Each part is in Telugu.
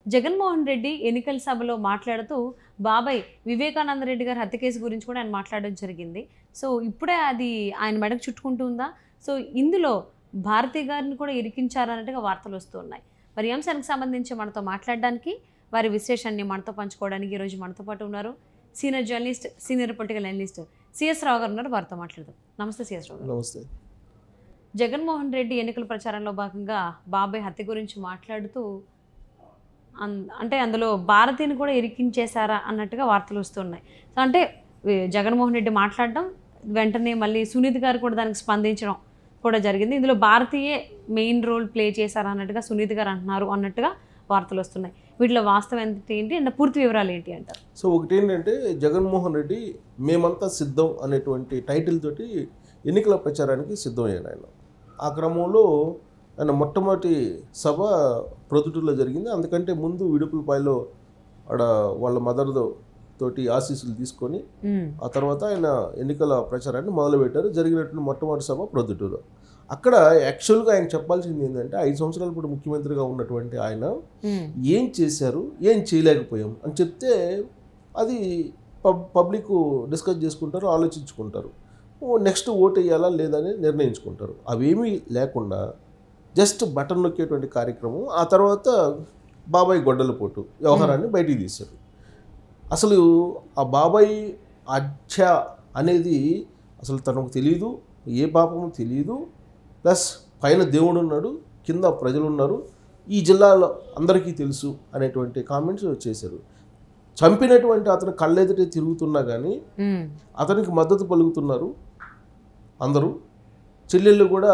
జగన్మోహన్ రెడ్డి ఎన్నికల సభలో మాట్లాడుతూ బాబాయ్ వివేకానంద రెడ్డి గారి హత్య కేసు గురించి కూడా ఆయన మాట్లాడడం జరిగింది సో ఇప్పుడే అది ఆయన మెడకు చుట్టుకుంటుందా సో ఇందులో భారతి గారిని కూడా ఇరికించారన్నట్టుగా వార్తలు వస్తున్నాయి మరి ఈ అంశానికి సంబంధించి మనతో మాట్లాడడానికి వారి విశ్లేషణని మనతో పంచుకోవడానికి ఈరోజు మనతో పాటు ఉన్నారు senior journalist senior political analyst CS Rao garu ఉన్నారు వారితో మాట్లాడదాం నమస్తే సిఎస్ రావు గారు నమస్తే జగన్మోహన్ రెడ్డి ఎన్నికల ప్రచారంలో భాగంగా బాబాయ్ హత్య గురించి మాట్లాడుతూ అన్- అంటే అందులో భారతిని కూడా ఇరికించేశారా అన్నట్టుగా వార్తలు వస్తున్నాయి సో అంటే ఏ, జగన్మోహన్ రెడ్డి మాట్లాడడం వెంటనే మళ్ళీ సునీత్ గారు కూడా దానికి స్పందించడం కూడా జరిగింది ఇందులో భారతీయే మెయిన్ రోల్ ప్లే చేశారా అన్నట్టుగా సునీత్ గారు అంటున్నారు అన్నట్టుగా వార్తలు వస్తున్నాయి వీటిలో వాస్తవం ఎంత ఏంటి అండ్ పూర్తి వివరాలు ఏంటి అంటారు సో ఒకటి ఏంటంటే జగన్మోహన్ రెడ్డి మేమంతా సిద్ధం అనేటువంటి టైటిల్ తోటి ఎన్నికల ప్రచారానికి సిద్ధమయ్యాడు ఆయన ఆ క్రమంలో ఆయన మొట్టమొదటి సభ ప్రొద్దుటూరులో జరిగింది అందుకంటే ముందు విడుపులపాయలో ఆడ వాళ్ళ మదర్ తోటి ఆశీస్సులు తీసుకొని ఉమ్, ఆ తర్వాత ఆయన ఎన్నికల ప్రచారాన్ని మొదలుపెట్టారు జరిగినటువంటి మొట్టమొదటి సభ ప్రొద్దుటూరు అక్కడ యాక్చువల్గా ఆయన చెప్పాల్సింది ఏంటంటే ఐదు సంవత్సరాల పాటు ముఖ్యమంత్రిగా ఉన్నటువంటి ఆయన ఉమ్, ఏం చేశారు ఏం చేయలేకపోయాం అని చెప్తే అది పబ్ పబ్లిక్ డిస్కస్ చేసుకుంటారు ఆలోచించుకుంటారు ఓ నెక్స్ట్ ఓటు వేయాలా లేదని నిర్ణయించుకుంటారు అవేమీ లేకుండా జస్ట్ బటన్ నొక్కేటువంటి కార్యక్రమం ఆ తర్వాత బాబాయ్ గొడ్డల పోటు వ్యవహారాన్ని బయటికి తీశారు అసలు ఆ బాబాయ్ హత్య అనేది అసలు తనకు తెలియదు ఏ పాపము తెలియదు ప్లస్ పైన దేవుడు ఉన్నాడు కింద ప్రజలు ఉన్నారు ఈ జిల్లాలో అందరికీ తెలుసు అనేటువంటి కామెంట్స్ చేశారు చంపినటువంటి అతను కళ్ళెదుటే తిరుగుతున్నా కానీ ఉమ్, అతనికి మద్దతు పలుకుతున్నారు అందరూ చెల్లెళ్ళు కూడా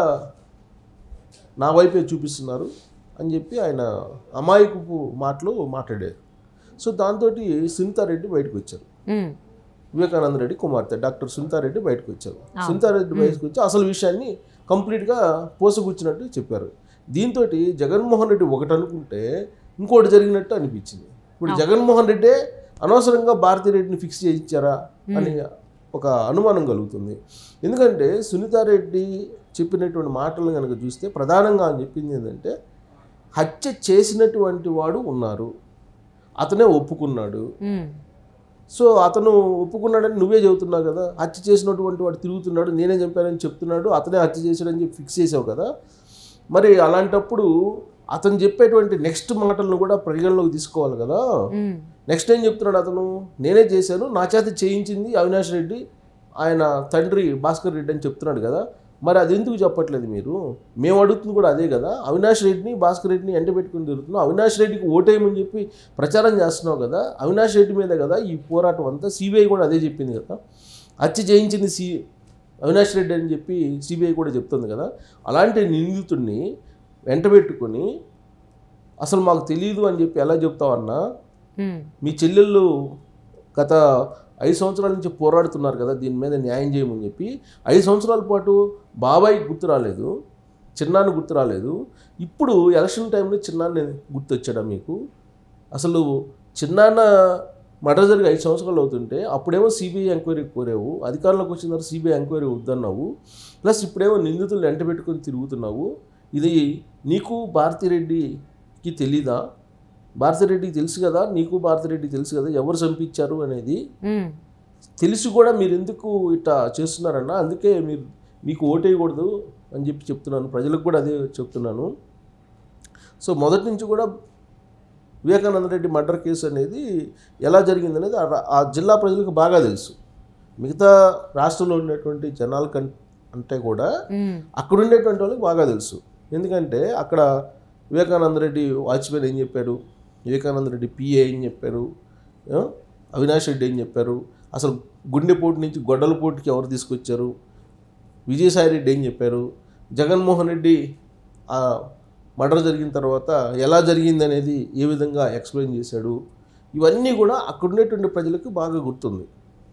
నా వైపే చూపిస్తున్నారు అని చెప్పి ఆయన అమాయకపు మాటలు మాట్లాడారు సో దాంతో సునీతారెడ్డి బయటకు వచ్చారు ఉమ్, వివేకానంద రెడ్డి కుమార్తె డాక్టర్ సునీతారెడ్డి బయటకు వచ్చారు అవును. సునీతారెడ్డి బయటకు వచ్చి అసలు విషయాన్ని కంప్లీట్గా పోసగుచ్చినట్టు చెప్పారు దీంతో జగన్మోహన్ రెడ్డి ఒకటి అనుకుంటే ఇంకోటి జరిగినట్టు అనిపించింది ఇప్పుడు అవును. జగన్మోహన్ రెడ్డే అనవసరంగా భారతీ రెడ్డిని ఫిక్స్ చేయించారా అని ఒక అనుమానం కలుగుతుంది ఎందుకంటే సునీతారెడ్డి చెప్పినటువంటి మాటలు కనుక చూస్తే ప్రధానంగా ఆయన చెప్పింది ఏంటంటే హత్య చేసినటువంటి వాడు ఉన్నారు అతనే ఒప్పుకున్నాడు ఉమ్, సో అతను ఒప్పుకున్నాడని నువ్వే చెబుతున్నావు కదా హత్య చేసినటువంటి వాడు తిరుగుతున్నాడు నేనే చంపానని చెప్తున్నాడు అతనే హత్య చేశాడని చెప్పి ఫిక్స్ చేసావు కదా మరి అలాంటప్పుడు అతను చెప్పేటువంటి నెక్స్ట్ మాటలను కూడా పరిగణలోకి తీసుకోవాలి కదా ఉమ్, నెక్స్ట్ ఏం చెప్తున్నాడు అతను నేనే చేశాను నా చేత చేయించింది అవినాష్ రెడ్డి ఆయన తండ్రి భాస్కర్ రెడ్డి అని చెప్తున్నాడు కదా మరి అది ఎందుకు చెప్పట్లేదు మీరు మేము అడుగుతుంది కూడా అదే కదా అవినాష్ రెడ్డిని భాస్కర్ రెడ్డిని ఎంట పెట్టుకుని తిరుగుతున్నావు అవినాష్ రెడ్డికి ఓటేయమని చెప్పి ప్రచారం చేస్తున్నావు కదా అవినాష్ రెడ్డి మీద కదా ఈ పోరాటం అంతా సిబిఐ కూడా అదే చెప్పింది కదా హత్య చేయించింది సి అవినాష్ రెడ్డి అని చెప్పి సిబిఐ కూడా చెప్తుంది కదా అలాంటి నిందితుడిని వెంటబెట్టుకొని అసలు మాకు తెలియదు అని చెప్పి ఎలా చెప్తావన్నా ఉమ్, మీ చెల్లెళ్ళు గత ఐదు సంవత్సరాల నుంచి పోరాడుతున్నారు కదా దీని మీద న్యాయం చేయమని చెప్పి ఐదు సంవత్సరాల పాటు బాబాయ్ గుర్తు రాలేదు చిన్నాన్ని గుర్తు రాలేదు ఇప్పుడు ఎలక్షన్ టైంలో చిన్నాన్ని గుర్తొచ్చాడా మీకు అసలు చిన్నాన్న మర్డర్ జరిగి ఐదు సంవత్సరాలు అవుతుంటే అప్పుడేమో సిబిఐ ఎంక్వైరీ కోరావు అధికారంలోకి వచ్చిన తర్వాత సిబిఐ ఎంక్వైరీ వద్దన్నావు ప్లస్ ఇప్పుడేమో నిందితులు ఎంట పెట్టుకొని తిరుగుతున్నావు ఇది నీకు భారతిరెడ్డికి తెలీదా భారతిరెడ్డికి తెలుసు కదా నీకు భారతిరెడ్డికి తెలుసు కదా ఎవరు చంపించారు అనేది ఉమ్, తెలిసి కూడా మీరు ఎందుకు ఇట్లా చేస్తున్నారన్న అందుకే మీరు మీకు ఓటేయకూడదు అని చెప్పి చెప్తున్నాను ప్రజలకు కూడా అదే చెప్తున్నాను సో మొదటి నుంచి కూడా వివేకానంద రెడ్డి మర్డర్ కేసు అనేది ఎలా జరిగిందనేది ఆ- ఆ జిల్లా ప్రజలకు బాగా తెలుసు మిగతా రాష్ట్రంలో ఉండేటువంటి జనాల కం అంటే కూడా ఉమ్, అక్కడ ఉండేటువంటి వాళ్ళకి బాగా తెలుసు ఎందుకంటే అక్కడ వివేకానంద రెడ్డి వాచ్మెన్ ఏం చెప్పారు వివేకానంద రెడ్డి పిఏ ఏం చెప్పారు ఆ? అవినాష్ రెడ్డి ఏం చెప్పారు అసలు గుండెపోటు నుంచి గొడ్డలపోటుకి ఎవరు తీసుకొచ్చారు విజయసాయి రెడ్డి ఏం చెప్పారు జగన్మోహన్ రెడ్డి ఆ మర్డర్ జరిగిన తర్వాత ఎలా జరిగింది అనేది ఏ విధంగా ఎక్స్ప్లెయిన్ చేశాడు ఇవన్నీ కూడా అక్కడ ఉండేటువంటి ప్రజలకు బాగా గుర్తుంది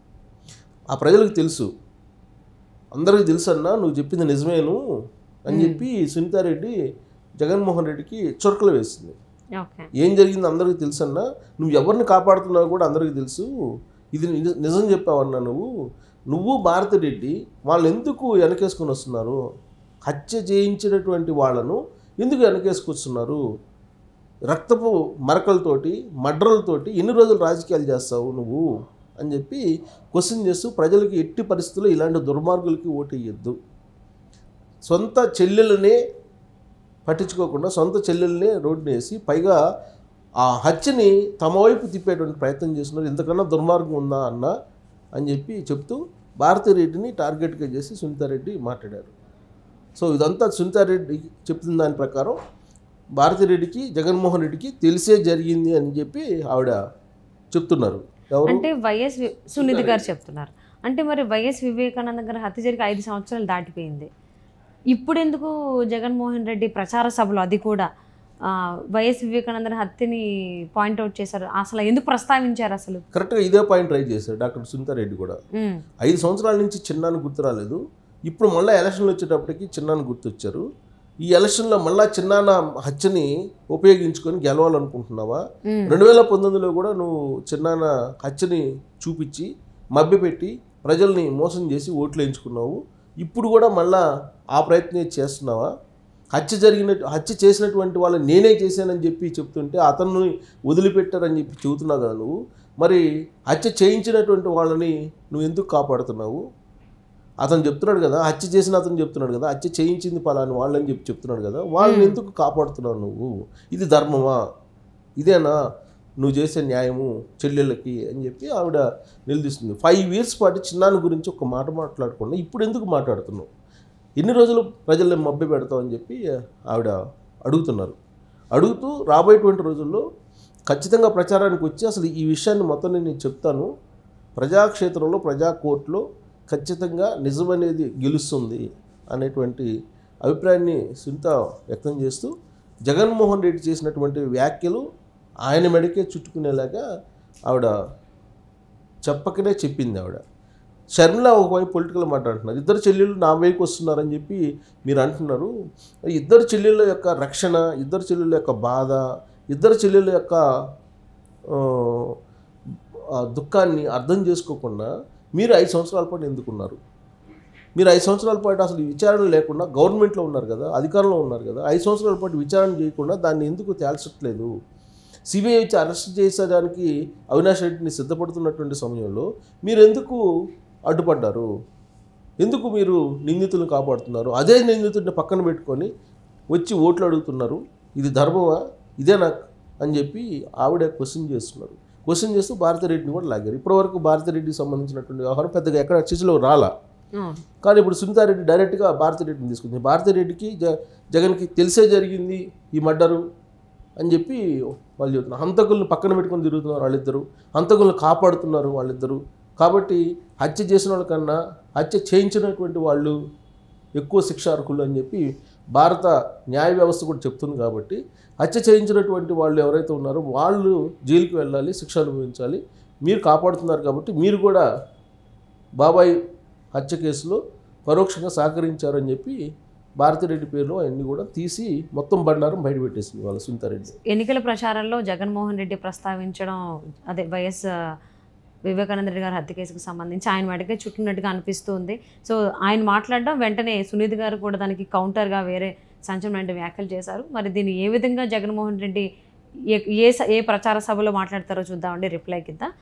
ఆ ప్రజలకు తెలుసు అందరికీ తెలుసు అన్నా నువ్వు చెప్పింది నిజమేను అని చెప్పి సునీతారెడ్డి జగన్మోహన్ రెడ్డికి చొరకలు వేసింది ఓకే ఏం జరిగింది అందరికీ తెలుసు అన్నా నువ్వు ఎవరిని కాపాడుతున్నావు కూడా అందరికీ తెలుసు ఇది నిజ- నిజం చెప్పావన్నా నువ్వు నువ్వు భారతిరెడ్డి వాళ్ళు ఎందుకు వెనకేసుకొని వస్తున్నారు హత్య చేయించినటువంటి వాళ్ళను ఎందుకు వెనకేసుకొస్తున్నారు రక్తపు మరకలతోటి మడ్రలతోటి ఎన్ని రోజులు రాజకీయాలు చేస్తావు నువ్వు అని చెప్పి క్వశ్చన్ చేస్తూ ప్రజలకి ఎట్టి పరిస్థితుల్లో ఇలాంటి దుర్మార్గులకి ఓటు వేయొద్దు సొంత చెల్లెలనే పట్టించుకోకుండా సొంత చెల్లెల్ని రోడ్డున వేసి పైగా ఆ హత్యని తమ వైపు తిప్పేటువంటి ప్రయత్నం చేస్తున్నారు ఇంతకన్నా దుర్మార్గం ఉందా అన్న అని చెప్పి చెప్తూ భారతిరెడ్డిని టార్గెట్గా చేసి సునీతారెడ్డి మాట్లాడారు సో ఇదంతా సునీతారెడ్డి చెప్తున్న దాని ప్రకారం భారతిరెడ్డికి జగన్మోహన్ రెడ్డికి తెలిసే జరిగింది అని చెప్పి ఆవిడ చెప్తున్నారు ఎవరు అంటే వైఎస్ వి- సునీతి గారు చెప్తున్నారు అంటే మరి వైఎస్ వివేకానంద గారి హత్య జరిగి ఐదు సంవత్సరాలు దాటిపోయింది ఇప్పుడు ఎందుకు జగన్మోహన్ రెడ్డి ప్రచార సభలో అది కూడా ఆ, వైఎస్ వివేకానంద హత్యని పాయింట్అవుట్ చేశారు అసలు ఎందుకు ప్రస్తావించారు అసలు కరెక్ట్గా ఇదే పాయింట్ ట్రై చేశారు డాక్టర్ సునీతారెడ్డి కూడా ఉమ్, ఐదు సంవత్సరాల నుంచి చిన్నాన్ని గుర్తు రాలేదు ఇప్పుడు మళ్ళీ ఎలక్షన్లు వచ్చేటప్పటికి చిన్నాన్ని గుర్తొచ్చారు ఈ ఎలక్షన్లో మళ్ళా చిన్నాన్న హత్యని ఉపయోగించుకొని గెలవాలనుకుంటున్నావా ఉమ్, రెండు వేల పంతొమ్మిదిలో కూడా నువ్వు చిన్నాన్న హత్యని చూపించి మభ్యపెట్టి ప్రజల్ని మోసం చేసి ఓట్లు వేయించుకున్నావు ఇప్పుడు కూడా మళ్ళా ఆ ప్రయత్నం చేస్తున్నావా హత్య జరిగిన హత్య చేసినటువంటి వాళ్ళు నేనే చేశానని చెప్పి చెప్తుంటే అతన్ని వదిలిపెట్టారని చెప్పి చెబుతున్నావు కదా నువ్వు మరి హత్య చేయించినటువంటి వాళ్ళని నువ్వు ఎందుకు కాపాడుతున్నావు అతను చెప్తున్నాడు కదా హత్య చేసిన అతను చెప్తున్నాడు కదా హత్య చేయించింది పలాని వాళ్ళని చెప్పి చెప్తున్నాడు కదా వాళ్ళని ఎందుకు కాపాడుతున్నావు నువ్వు ఇది ధర్మమా ఇదేనా నువ్వు చేసే న్యాయము చెల్లెళ్ళకి అని చెప్పి ఆవిడ నిలదీస్తుంది ఫైవ్ ఇయర్స్ పాటు చిన్నాన్న గురించి ఒక మాట మాట్లాడకుండా ఇప్పుడు ఎందుకు మాట్లాడుతున్నావు ఎన్ని రోజులు ప్రజల్ని మభ్య పెడతావు అని చెప్పి ఆవిడ అడుగుతున్నారు అడుగుతూ రాబోయేటువంటి రోజుల్లో ఖచ్చితంగా ప్రచారానికి వచ్చి అసలు ఈ విషయాన్ని మొత్తం నేను నీకు చెప్తాను ప్రజాక్షేత్రంలో ప్రజా కోర్టులో ఖచ్చితంగా నిజమనేది గెలుస్తుంది అనేటువంటి అభిప్రాయాన్ని సునీత వ్యక్తం చేస్తూ జగన్మోహన్ రెడ్డి చేసినటువంటి వ్యాఖ్యలు ఆయన మెడకే చుట్టుకునేలాగా ఆవిడ చెప్పకనే చెప్పింది ఆవిడ షర్మిల ఒకవైపు పొలిటికల్ మాట్లాడుతున్నారు ఇద్దరు చెల్లెళ్ళు నా వైపు వస్తున్నారని చెప్పి మీరు అంటున్నారు ఇద్దరు చెల్లెళ్ళ యొక్క రక్షణ ఇద్దరు చెల్లెళ్ళ యొక్క బాధ ఇద్దరు చెల్లెళ్ళ యొక్క ఆ, ఆ దుఃఖాన్ని అర్థం చేసుకోకుండా మీరు ఐదు సంవత్సరాల పాటు ఎందుకున్నారు మీరు ఐదు సంవత్సరాల పాటు అసలు ఈ విచారణ లేకుండా గవర్నమెంట్లో ఉన్నారు కదా అధికారంలో ఉన్నారు కదా ఐదు సంవత్సరాల పాటు విచారణ చేయకుండా దాన్ని ఎందుకు తేల్చట్లేదు సిబిఐ వచ్చి అరెస్ట్ చేసేదానికి అవినాష్ రెడ్డిని సిద్ధపడుతున్నటువంటి సమయంలో మీరు ఎందుకు అడ్డుపడ్డారు ఎందుకు మీరు నిందితులను కాపాడుతున్నారు అదే నిందితుడిని పక్కన పెట్టుకొని వచ్చి ఓట్లు అడుగుతున్నారు ఇది ధర్మమా ఇదేనా అని చెప్పి ఆవిడ క్వశ్చన్ చేస్తున్నారు క్వశ్చన్ చేస్తూ భారతిరెడ్డిని కూడా లాగారు ఇప్పటివరకు భారతిరెడ్డికి సంబంధించినటువంటి వ్యవహారం పెద్దగా ఎక్కడ చర్చలో రాలా అవును. కానీ ఇప్పుడు సునీతారెడ్డి డైరెక్ట్గా భారతిరెడ్డిని తీసుకుంది భారతిరెడ్డికి జ జగన్కి తెలిసే జరిగింది ఈ మర్డరు అని చెప్పి వాళ్ళు చెబుతున్నారు హంతకులను పక్కన పెట్టుకొని తిరుగుతున్నారు వాళ్ళిద్దరు హంతకులను కాపాడుతున్నారు వాళ్ళిద్దరు కాబట్టి హత్య చేసిన వాళ్ళకన్నా హత్య చేయించినటువంటి వాళ్ళు ఎక్కువ శిక్షార్హులు అని చెప్పి భారత న్యాయ వ్యవస్థ కూడా చెప్తుంది కాబట్టి హత్య చేయించినటువంటి వాళ్ళు ఎవరైతే ఉన్నారో వాళ్ళు జైలుకి వెళ్ళాలి శిక్ష అనుభవించాలి మీరు కాపాడుతున్నారు కాబట్టి మీరు కూడా బాబాయ్ హత్య కేసులో పరోక్షంగా సహకరించారని చెప్పి భారతిరెడ్డి పేరులో అవన్నీ కూడా తీసి మొత్తం బండారం బయటపెట్టేసింది వాళ్ళ సునీతారెడ్డి ఎన్నికల ప్రచారంలో జగన్మోహన్ రెడ్డి ప్రస్తావించడం అదే వైఎస్ ఆ, వివేకానంద రెడ్డి గారి హత్య కేసుకు సంబంధించి ఆయన వాటికే చుట్టినట్టుగా అనిపిస్తుంది సో ఆయన మాట్లాడడం వెంటనే సునీత్ గారు కూడా దానికి కౌంటర్గా వేరే సంచలనమైన వ్యాఖ్యలు చేశారు మరి దీన్ని ఏ విధంగా జగన్మోహన్ రెడ్డి ఏ ఏ స- ఏ ప్రచార సభలో మాట్లాడతారో చూద్దామండి రిప్లై కింద